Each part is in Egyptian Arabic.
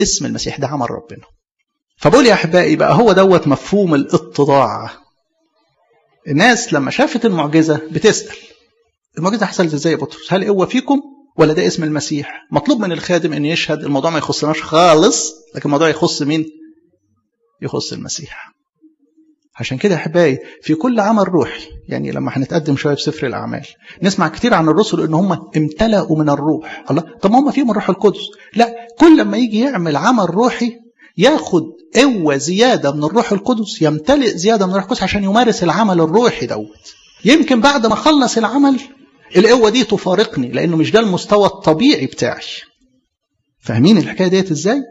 اسم المسيح ده عمل ربنا فبقول يا احبائي بقى هو دوت مفهوم الاتضاع الناس لما شافت المعجزه بتسال المعجزه حصلت ازاي يا بطرس هل هو فيكم ولا ده اسم المسيح مطلوب من الخادم ان يشهد الموضوع ما يخصناش خالص لكن الموضوع يخص مين يخص المسيح عشان كده احبائي في كل عمل روحي يعني لما هنتقدم شويه في سفر الاعمال نسمع كتير عن الرسل ان هم امتلأوا من الروح الله طب ما هم فيهم الروح القدس لا كل لما يجي يعمل عمل روحي ياخد قوة زيادة من الروح القدس يمتلئ زيادة من الروح القدس عشان يمارس العمل الروحي دوت يمكن بعد ما خلص العمل القوة دي تفارقني لأنه مش ده المستوى الطبيعي بتاعي فاهمين الحكاية ديت ازاي؟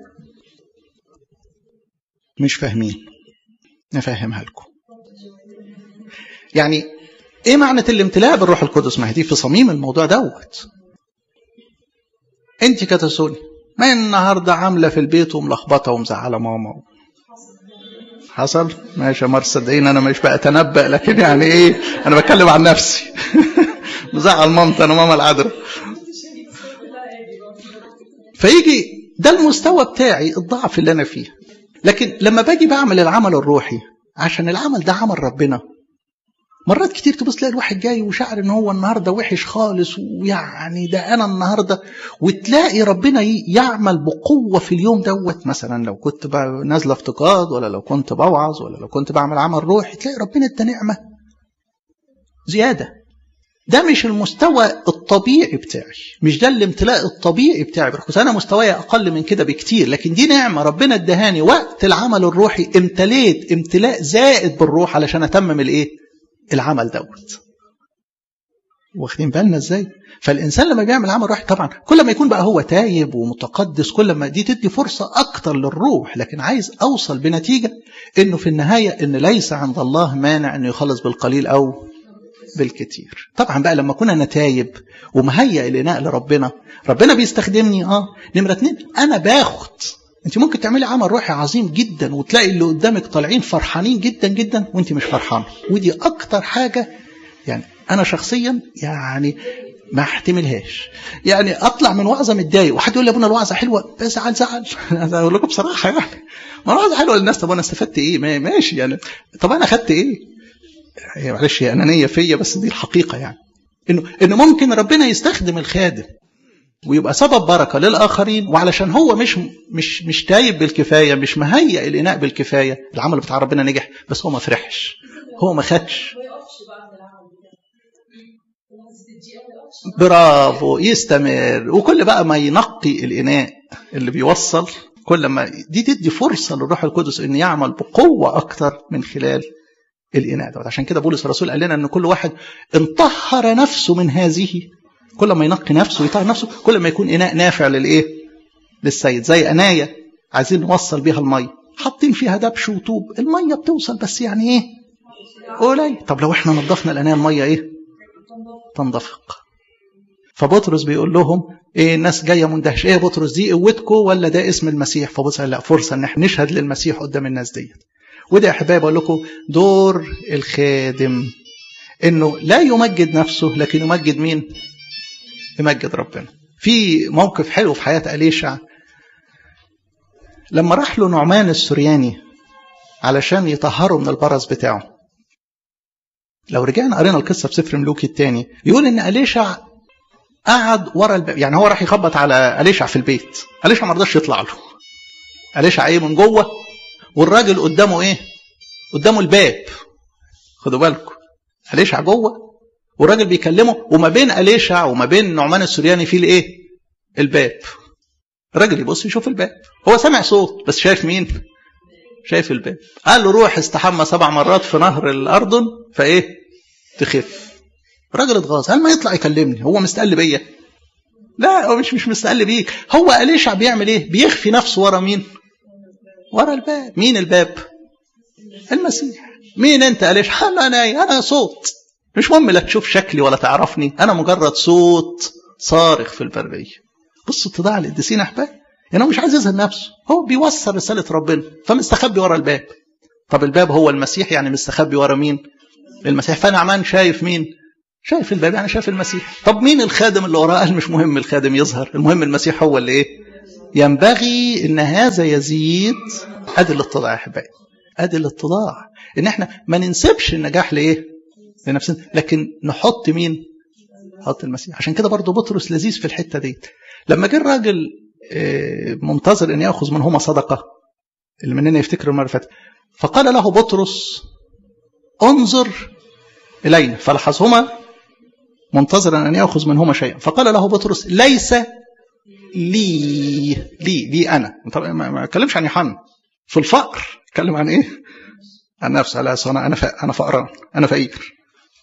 مش فاهمين نفهمها لكم يعني ايه معنى الامتلاء بالروح القدس ما هي دي في صميم الموضوع دوت انت كتسوني ما النهارده عامله في البيت وملخبطه ومزعله ماما حصل ماشي يا مار صدقيني انا مش بتنبأ لكن يعني ايه انا بتكلم عن نفسي مزعل مامتي انا ماما العذراء فيجي ده المستوى بتاعي الضعف اللي انا فيه لكن لما باجي بعمل العمل الروحي عشان العمل ده عمل ربنا مرات كتير تبص تلاقي الواحد جاي وشعر ان هو النهارده وحش خالص ويعني ده انا النهارده وتلاقي ربنا يعمل بقوه في اليوم دوت مثلا لو كنت نازله افتقاد ولا لو كنت بوعظ ولا لو كنت بعمل عمل روحي تلاقي ربنا ادى نعمه زياده ده مش المستوى الطبيعي بتاعي مش ده الامتلاء الطبيعي بتاعي بس انا مستواي اقل من كده بكتير لكن دي نعمه ربنا ادهاني وقت العمل الروحي امتليت امتلاء زائد بالروح علشان اتمم الايه العمل دوت واخدين بالنا ازاي فالانسان لما بيعمل عمل روحي طبعا كل ما يكون بقى هو تايب ومتقدس كل ما دي تدي فرصه اكتر للروح لكن عايز اوصل بنتيجه انه في النهايه ان ليس عند الله مانع انه يخلص بالقليل او بالكتير طبعا بقى لما كنا نتايب ومهيئ الاناء لربنا ربنا بيستخدمني اه نمره اتنين انا باخد انت ممكن تعملي عمل روحي عظيم جدا وتلاقي اللي قدامك طالعين فرحانين جدا جدا وانت مش فرحانه ودي اكتر حاجه يعني انا شخصيا يعني ما احتملهاش يعني اطلع من وعظه متضايق وحد يقول لي يا ابونا الوعظه حلوه بزعل زعل انا اقول لكم بصراحه يعني ما الوعظه حلوه للناس طب انا استفدت ايه ماشي يعني طب انا خدت ايه هي معلش هي انانيه فيا بس دي الحقيقه يعني انه انه ممكن ربنا يستخدم الخادم ويبقى سبب بركه للاخرين وعلشان هو مش مش مش تايب بالكفايه مش مهيئ الاناء بالكفايه العمل بتاع ربنا نجح بس هو ما فرحش هو ما خدش برافو يستمر وكل بقى ما ينقي الاناء اللي بيوصل كل ما دي تدي فرصه للروح القدس ان يعمل بقوه اكتر من خلال الاناء دوت عشان كده بولس الرسول قال لنا ان كل واحد انطهر نفسه من هذه كل ما ينقي نفسه ويطهر نفسه كل ما يكون اناء نافع للايه للسيد زي انايه عايزين نوصل بيها الميه حاطين فيها دبش وطوب الميه بتوصل بس يعني ايه قليل طب لو احنا نظفنا الانايه الميه ايه تنضفق فبطرس بيقول لهم ايه الناس جايه مندهشه ايه يا بطرس دي قوتكم ولا ده اسم المسيح فبطرس لا فرصه ان احنا نشهد للمسيح قدام الناس ديت وده يا احبائي بقول لكم دور الخادم انه لا يمجد نفسه لكن يمجد مين يمجد ربنا في موقف حلو في حياه اليشع لما راح له نعمان السرياني علشان يطهره من البرص بتاعه لو رجعنا قرينا القصه في سفر ملوكي الثاني يقول ان اليشع قعد ورا الباب يعني هو راح يخبط على اليشع في البيت اليشع ما رضاش يطلع له اليشع ايه من جوه والراجل قدامه ايه قدامه الباب خدوا بالكم اليشع جوه والراجل بيكلمه وما بين اليشع وما بين نعمان السورياني في الايه الباب الراجل يبص يشوف الباب هو سامع صوت بس شايف مين شايف الباب قال له روح استحمى سبع مرات في نهر الاردن فايه تخف الراجل اتغاظ هل ما يطلع يكلمني هو مستقل بيا لا هو مش مش مستقل بيك هو اليشع بيعمل ايه بيخفي نفسه ورا مين ورا الباب مين الباب المسيح مين انت اليشع انا انا انا صوت مش مهم لا تشوف شكلي ولا تعرفني انا مجرد صوت صارخ في البريه بص اتضاع القديسين احباب يعني هو مش عايز يظهر نفسه هو بيوصل رساله ربنا فمستخبي ورا الباب طب الباب هو المسيح يعني مستخبي ورا مين المسيح فنعمان شايف مين شايف الباب يعني شايف المسيح طب مين الخادم اللي وراه قال مش مهم الخادم يظهر المهم المسيح هو اللي ايه ينبغي ان هذا يزيد ادي الاتضاع يا احبائي ادي الاتضاع ان احنا ما ننسبش النجاح لايه لنفسنا لكن نحط مين نحط المسيح عشان كده برضو بطرس لذيذ في الحته دي لما جه الراجل منتظر ان ياخذ منهما صدقه اللي مننا يفتكر المره اللي فقال له بطرس انظر الينا فلحظهما منتظرا ان ياخذ منهما شيئا فقال له بطرس ليس لي لي لي انا ما اتكلمش عن يوحنا في الفقر اتكلم عن ايه عن نفسه لا انا انا انا فقران انا فقير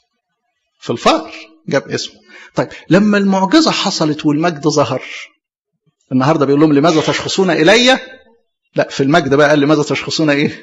في الفقر جاب اسمه طيب لما المعجزه حصلت والمجد ظهر النهارده بيقول لهم لماذا تشخصون الي لا في المجد بقى قال لماذا تشخصون ايه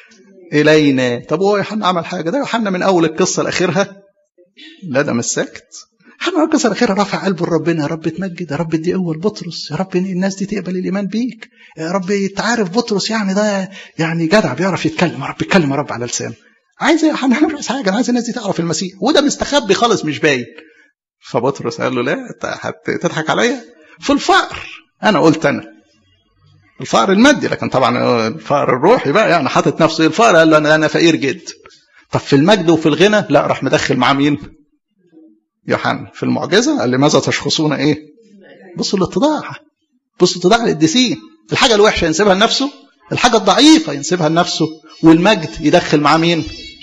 الينا طب هو يوحنا عمل حاجه ده يوحنا من اول القصه لاخرها لا ده مش ساكت يوحنا القصه الاخيره رافع قلبه لربنا يا رب تمجد يا رب ادي قوه لبطرس يا رب الناس دي تقبل الايمان بيك يا رب تعرف بطرس يعني ده يعني جدع بيعرف يتكلم يا رب يتكلم يا رب على لسانه عايز يا يوحنا انا مش عايز حاجه انا عايز الناس دي تعرف المسيح وده مستخبي خالص مش باين فبطرس قال له لا انت هتضحك عليا في الفقر انا قلت انا الفقر المادي لكن طبعا الفقر الروحي بقى يعني حاطط نفسه ايه الفقر قال له انا انا فقير جدا طب في المجد وفي الغنى لا راح مدخل معاه مين يوحنا في المعجزه قال لماذا تشخصون ايه بصوا الاتضاع بصوا اتضاع القديسين الحاجه الوحشه ينسبها لنفسه الحاجه الضعيفه ينسبها لنفسه والمجد يدخل معاه مين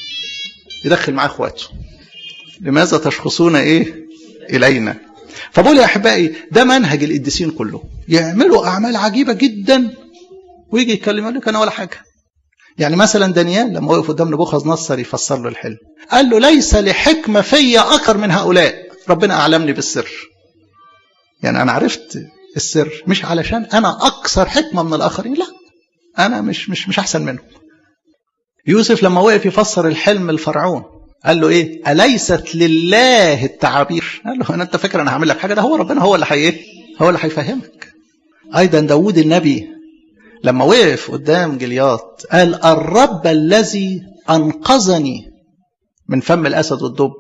يدخل معاه اخواته لماذا تشخصون ايه الينا فبقول يا احبائي ده منهج القديسين كله يعملوا اعمال عجيبه جدا ويجي يتكلم يقول لك انا ولا حاجه يعني مثلا دانيال لما وقف قدام نبوخذ نصر يفسر له الحلم قال له ليس لحكمه فيا اكثر من هؤلاء ربنا اعلمني بالسر يعني انا عرفت السر مش علشان انا اكثر حكمه من الاخرين لا انا مش مش مش احسن منهم يوسف لما وقف يفسر الحلم الفرعون قال له ايه اليست لله التعابير قال له انا انت فاكر انا هعمل لك حاجه ده هو ربنا هو اللي هي هو اللي هيفهمك ايضا داوود النبي لما وقف قدام جلياط قال الرب الذي انقذني من فم الاسد والدب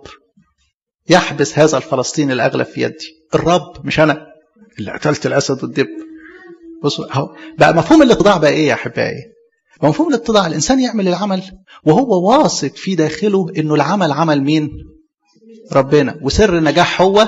يحبس هذا الفلسطيني الاغلب في يدي الرب مش انا اللي قتلت الاسد والدب بصوا اهو بقى مفهوم الاتضاع بقى ايه يا احبائي مفهوم الاتضاع الانسان يعمل العمل وهو واثق في داخله انه العمل عمل مين ربنا وسر النجاح هو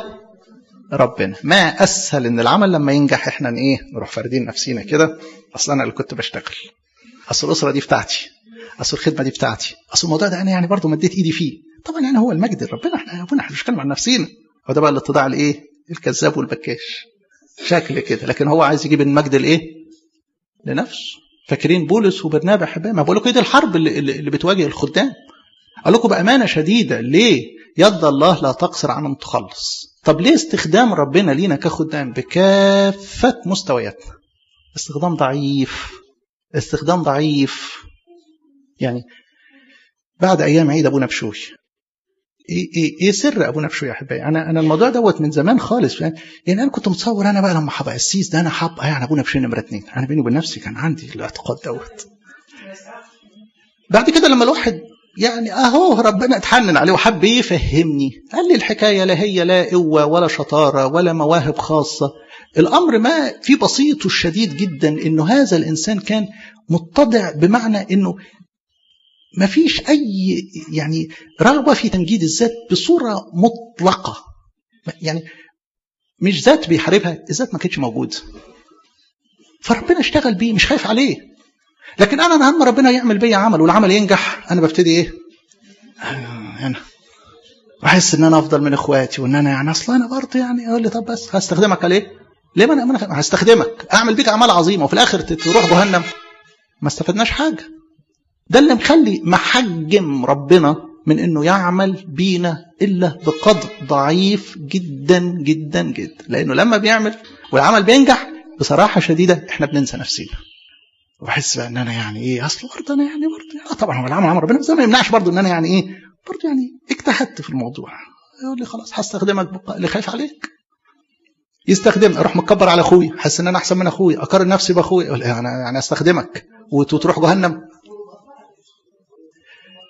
ربنا ما اسهل ان العمل لما ينجح احنا ايه نروح فاردين نفسينا كده اصل انا اللي كنت بشتغل اصل الاسره دي بتاعتي اصل الخدمه دي بتاعتي اصل الموضوع ده انا يعني برضه مديت ايدي فيه طبعا يعني هو المجد ربنا احنا ربنا احنا مش بنتكلم عن نفسينا هو ده بقى الاتضاع الايه الكذاب والبكاش شكل كده لكن هو عايز يجيب المجد لايه لنفسه فاكرين بولس وبرنابا احبائي ما بقول لكم ايه دي الحرب اللي, اللي بتواجه الخدام قال لكم بامانه شديده ليه يد الله لا تقصر عن ان تخلص طب ليه استخدام ربنا لينا كخدام بكافه مستوياتنا استخدام ضعيف استخدام ضعيف يعني بعد ايام عيد ابونا بشوي ايه ايه ايه سر ابونا بشوي يا احبائي انا انا الموضوع دوت من زمان خالص يعني, يعني انا كنت متصور انا بقى لما هبقى قسيس ده انا هبقى يعني ابونا بشوي نمره اثنين انا بيني وبين نفسي كان عندي الاعتقاد دوت بعد كده لما الواحد يعني اهو ربنا اتحنن عليه وحب يفهمني قال لي الحكايه لا هي لا قوه ولا شطاره ولا مواهب خاصه الامر ما في بسيطه الشديد جدا انه هذا الانسان كان متضع بمعنى انه ما فيش اي يعني رغبه في تمجيد الذات بصوره مطلقه يعني مش ذات بيحاربها الذات ما كانتش موجوده فربنا اشتغل بيه مش خايف عليه لكن انا لما ربنا يعمل بيا عمل والعمل ينجح انا ببتدي ايه انا بحس ان انا افضل من اخواتي وان انا يعني اصلا انا برضه يعني اقول لي طب بس هستخدمك عليه ليه ما انا هستخدمك اعمل بيك اعمال عظيمه وفي الاخر تروح جهنم ما استفدناش حاجه ده اللي مخلي محجم ربنا من انه يعمل بينا الا بقدر ضعيف جدا جدا جدا لانه لما بيعمل والعمل بينجح بصراحه شديده احنا بننسى نفسينا وبحس بقى ان انا يعني ايه اصل برضه انا يعني برضه اه طبعا هو العمل عمل ربنا بس ما يمنعش برضه ان انا يعني ايه برضه يعني اجتهدت في الموضوع يقول لي خلاص هستخدمك بقى اللي خايف عليك يستخدم اروح مكبر على اخوي حاسس ان انا احسن من اخوي اقارن نفسي باخوي يعني يعني استخدمك وتروح جهنم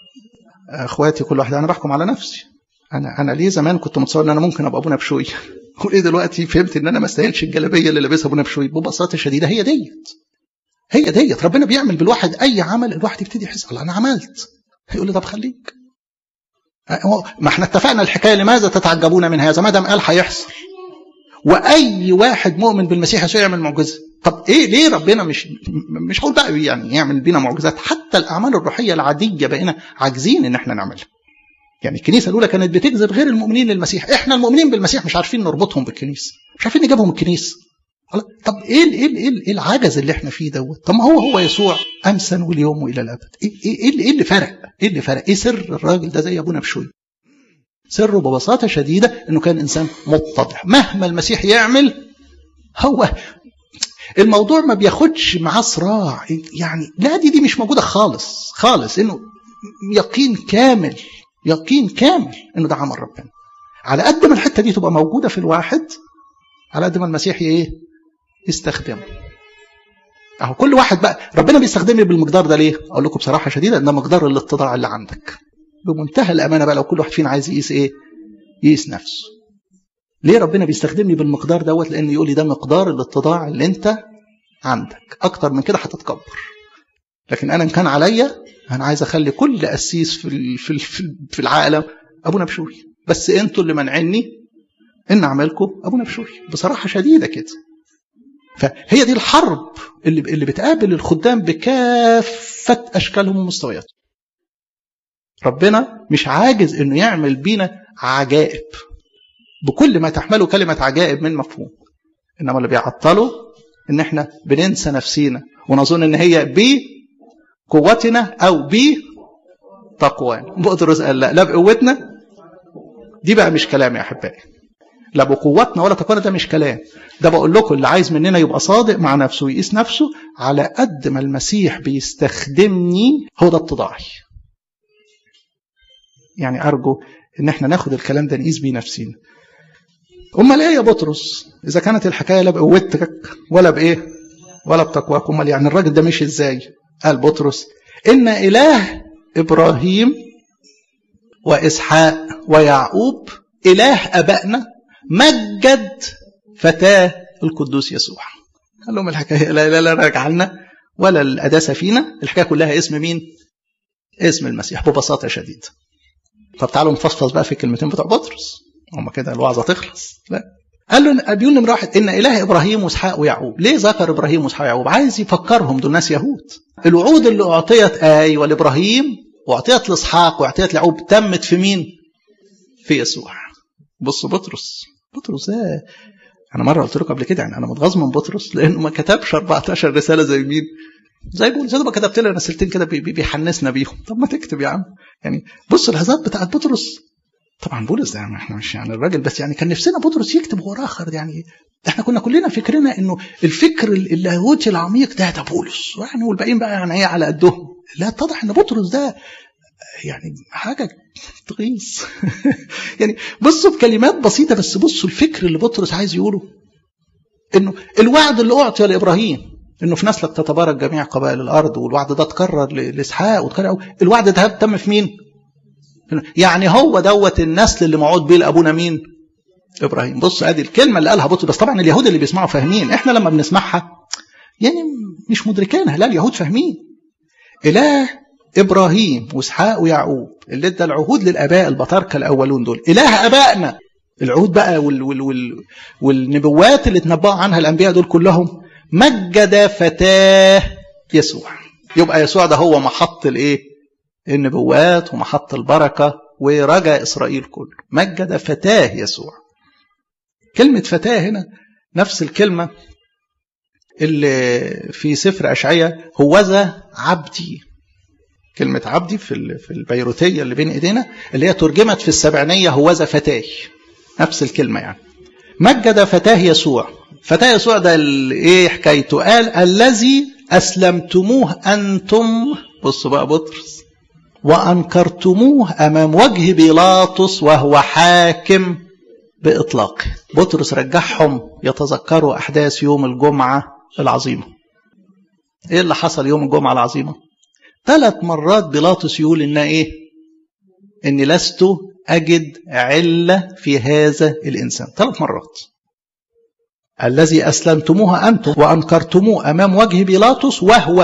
اخواتي كل واحد انا بحكم على نفسي انا انا ليه زمان كنت متصور ان انا ممكن ابقى ابونا بشوي وليه دلوقتي فهمت ان انا ما استاهلش الجلابيه اللي لابسها ابونا بشوي ببساطه شديده هي ديت هي ديت ربنا بيعمل بالواحد اي عمل الواحد يبتدي يحس الله انا عملت يقول لي طب خليك ما احنا اتفقنا الحكايه لماذا تتعجبون من هذا ما دام قال هيحصل واي واحد مؤمن بالمسيح يسوع يعمل معجزه طب ايه ليه ربنا مش مش هقول بقى يعني يعمل بينا معجزات حتى الاعمال الروحيه العاديه بقينا عاجزين ان احنا نعملها يعني الكنيسه الاولى كانت بتجذب غير المؤمنين للمسيح احنا المؤمنين بالمسيح مش عارفين نربطهم بالكنيسه مش عارفين نجيبهم الكنيسه طب ايه ايه ايه, إيه العجز اللي احنا فيه دوت طب ما هو هو يسوع امسا واليوم والى الابد ايه ايه ايه اللي فرق ايه اللي فرق ايه سر الراجل ده زي ابونا بشوي سره ببساطه شديده انه كان انسان متضع مهما المسيح يعمل هو الموضوع ما بياخدش معاه صراع يعني لا دي دي مش موجوده خالص خالص انه يقين كامل يقين كامل انه ده عمل ربنا على قد ما الحته دي تبقى موجوده في الواحد على قد ما المسيح ايه يستخدمه اهو كل واحد بقى ربنا بيستخدمني بالمقدار ده ليه اقول لكم بصراحه شديده ان ده مقدار الاتضاع اللي عندك بمنتهى الامانه بقى لو كل واحد فينا عايز يقيس ايه يقيس نفسه ليه ربنا بيستخدمني بالمقدار دوت لان يقول لي ده مقدار الاتضاع اللي انت عندك اكتر من كده هتتكبر لكن انا ان كان عليا انا عايز اخلي كل قسيس في في في العالم ابونا بشوي بس انتوا اللي منعني ان اعملكم ابونا بشوي بصراحه شديده كده فهي دي الحرب اللي اللي بتقابل الخدام بكافه اشكالهم ومستوياتهم ربنا مش عاجز انه يعمل بينا عجائب بكل ما تحمله كلمه عجائب من مفهوم انما اللي بيعطله ان احنا بننسى نفسينا ونظن ان هي بقوتنا او بتقوانا بطرس قال لا لا بقوتنا دي بقى مش كلام يا احبائي لا بقوتنا ولا تقوانا ده مش كلام ده بقول لكم اللي عايز مننا يبقى صادق مع نفسه ويقيس نفسه على قد ما المسيح بيستخدمني هو ده اتضاعي يعني ارجو ان احنا ناخد الكلام ده نقيس بيه نفسينا امال ايه يا بطرس اذا كانت الحكايه لا بقوتك ولا بايه ولا بتقواك امال يعني الراجل ده مشي ازاي قال بطرس ان اله ابراهيم واسحاق ويعقوب اله ابائنا مجد فتاه القدوس يسوع قال لهم الحكايه لا لا لا راجع لنا ولا القداسه فينا الحكايه كلها اسم مين اسم المسيح ببساطه شديده طب تعالوا نفصفص بقى في الكلمتين بتوع بطرس هم كده الوعظه تخلص لا قال له بيقول نمره واحد ان اله ابراهيم واسحاق ويعقوب ليه ذكر ابراهيم واسحاق ويعقوب عايز يفكرهم دول ناس يهود الوعود اللي اعطيت ايوه لابراهيم واعطيت لاسحاق واعطيت ليعقوب تمت في مين في يسوع بص بطرس بطرس ده انا مره قلت لكم قبل كده يعني انا متغاظ من بطرس لانه ما كتبش 14 رساله زي مين زي بولس ما كتبت لنا رسالتين كده بيحنسنا بيهم طب ما تكتب يا عم يعني بص الهزات بتاعت بطرس طبعا بولس ده يعني احنا مش يعني الراجل بس يعني كان نفسنا بطرس يكتب هو اخر يعني احنا كنا كلنا فكرنا انه الفكر اللاهوتي العميق ده ده بولس يعني والباقيين بقى يعني ايه على قدهم لا اتضح ان بطرس ده يعني حاجه تغيظ يعني بصوا بكلمات بسيطه بس بصوا الفكر اللي بطرس عايز يقوله انه الوعد اللي اعطي لابراهيم انه في نسلك تتبارك جميع قبائل الارض والوعد ده اتكرر لاسحاق واتكرر الوعد ده تم في مين؟ يعني هو دوت النسل اللي موعود بيه لابونا مين؟ ابراهيم بص ادي الكلمه اللي قالها بطرس بس طبعا اليهود اللي بيسمعوا فاهمين احنا لما بنسمعها يعني مش مدركينها لا اليهود فاهمين اله ابراهيم واسحاق ويعقوب اللي ادى العهود للاباء البطاركه الاولون دول اله ابائنا العهود بقى وال وال وال والنبوات اللي اتنبأوا عنها الانبياء دول كلهم مجد فتاه يسوع يبقى يسوع ده هو محط الايه النبوات ومحط البركه ورجا اسرائيل كله مجد فتاه يسوع كلمه فتاه هنا نفس الكلمه اللي في سفر اشعياء هوذا عبدي كلمة عبدي في في البيروتية اللي بين ايدينا اللي هي ترجمت في السبعينية هوذا فتاه نفس الكلمة يعني مجد فتاه يسوع فتاه يسوع ده ايه حكايته قال الذي اسلمتموه انتم بصوا بقى بطرس وانكرتموه امام وجه بيلاطس وهو حاكم باطلاقه بطرس رجعهم يتذكروا احداث يوم الجمعه العظيمه ايه اللي حصل يوم الجمعه العظيمه ثلاث مرات بيلاطس يقول ان ايه اني لست أجد علة في هذا الإنسان ثلاث مرات الذي أسلمتموه أنتم وأنكرتموه أمام وجه بيلاطس وهو